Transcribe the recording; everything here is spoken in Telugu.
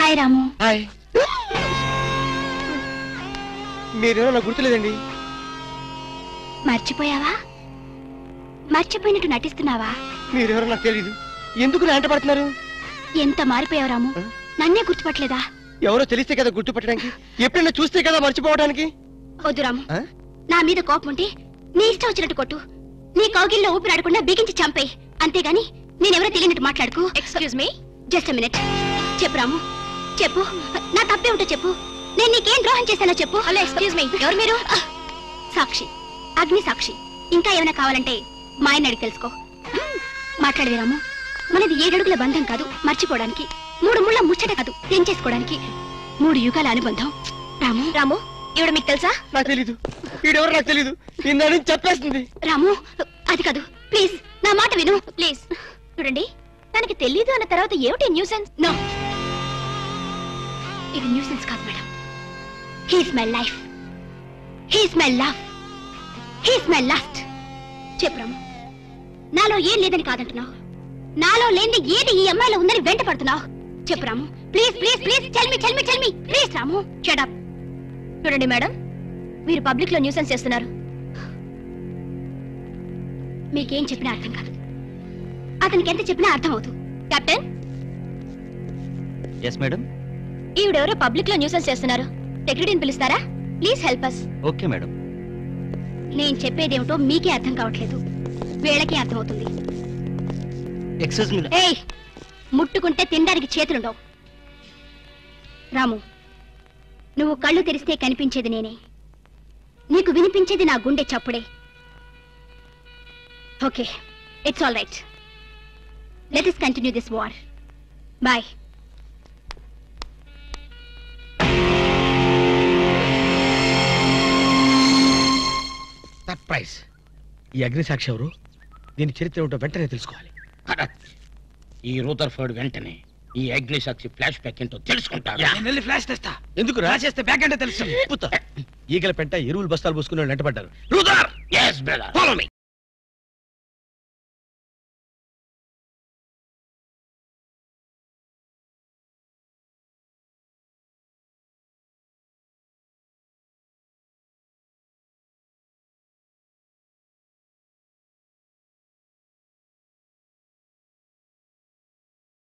హాయ్ రాము హాయ్ మీరేమో నాకు గుర్తులేదండి మర్చిపోయావా మర్చిపోయినట్టు నటిస్తున్నావా మీరెవరో నాకు తెలీదు ఎందుకు నా వెంట పడుతున్నారు ఎంత మారిపోయావు రాము నన్నే గుర్తుపట్టలేదా ఎవరో తెలిస్తే కదా గుర్తుపట్టడానికి ఎప్పుడైనా చూస్తే కదా మర్చిపోవడానికి వద్దు రాము ఆ? నా మీద కోపం ఉంటే నీ ఇష్టం వచ్చినట్టు కొట్టు నీ కౌగిల్లో ఊపిరాడకుండా బిగించి చంపేయి అంతేగాని నేనెవరో తెలియనట్టు మాట్లాడుకు ఎక్స్క్యూజ్ మీ జస్ట్ మినిట్ చెప్పు రాము చెప్పు నా తప్పే ఉంటో చెప్పు నేను నీకేం ద్రోహం చేశానో చెప్పు హలో ఎక్స్క్యూజ్ మీ ఎవరు మీరు సాక్షి అగ్ని సాక్షి ఇంకా ఏమైనా కావాలంటే మా ఆయన అడిగి తెలుసుకో మాట్లాడేది రాము మనది ఏడడుగుల బంధం కాదు మర్చిపోవడానికి మూడు ముళ్ళ ముచ్చట కాదు తెంచేసుకోవడానికి మూడు యుగాల అనుబంధం రాము రాము ఇవిడ మీకు తెలుసా నాకు తెలీదు వీడెవరో నాకు తెలీదు ఇందా నుంచి చెప్పేస్తుంది రాము అది కాదు ప్లీజ్ నా మాట విను ప్లీజ్ చూడండి తనకి తెలీదు అన్న తర్వాత ఏమిటి న్యూసెన్స్ నో ఇది న్యూసెన్స్ కాదు madam he's my life he's my love he's my last చెప్పు రాము నాలో ఏం లేదని కాదంటున్నావు నాలో లేని ఏది ఈ అమ్మాయిలో ఉందని వెంట పడుతున్నావు చెప్పు రాము ప్లీజ్ ప్లీజ్ ప్లీజ్ చల్మి చల్మి చల్మి ప్లీజ్ రాము షడప్ చూడండి మేడం మీరు పబ్లిక్ లో న్యూసెన్స్ చేస్తున్నారు మీకేం చెప్పినా అర్థం కాదు అతనికి ఎంత చెప్పినా అర్థం అవుతూ కెప్టెన్ ఎస్ మేడం ఈవిడెవరో పబ్లిక్ లో న్యూసెన్స్ చేస్తున్నారు సెక్రటరీని పిలుస్తారా please help us okay madam నేను చెప్పేదేమిటో మీకే అర్థం కావట్లేదు వీళ్ళకి అర్థం అవుతుంది ఎక్స్క్యూజ్ మీ ఏయ్ ముట్టుకుంటే తినడానికి చేతులుండవు రాము నువ్వు కళ్ళు తెరిస్తే కనిపించేది నేనే నీకు వినిపించేది నా గుండె చప్పుడే okay it's all right let us continue this war boy surprise ఈ అగ్ని సాక్షి ఎవరు దీని చరిత్ర ఏమిటో వెంటనే తెలుసుకోవాలి కరెక్ట్ ఈ రూదర్ఫర్డ్ వెంటనే ఈ అగ్ని సాక్షి ఫ్లాష్ బ్యాక్ ఏంటో తెలుసుకుంటాడు నేను వెళ్ళి ఫ్లాష్ తెస్తా ఎందుకు రాసేస్తే బ్యాక్ అంటే తెలుసు పుత్త. ఈగల పెంట ఎరువులు బస్తాలు పోసుకుని వెంటబడ్డారు రూదర్ ఎస్ బ్రదర్ ఫాలో మీ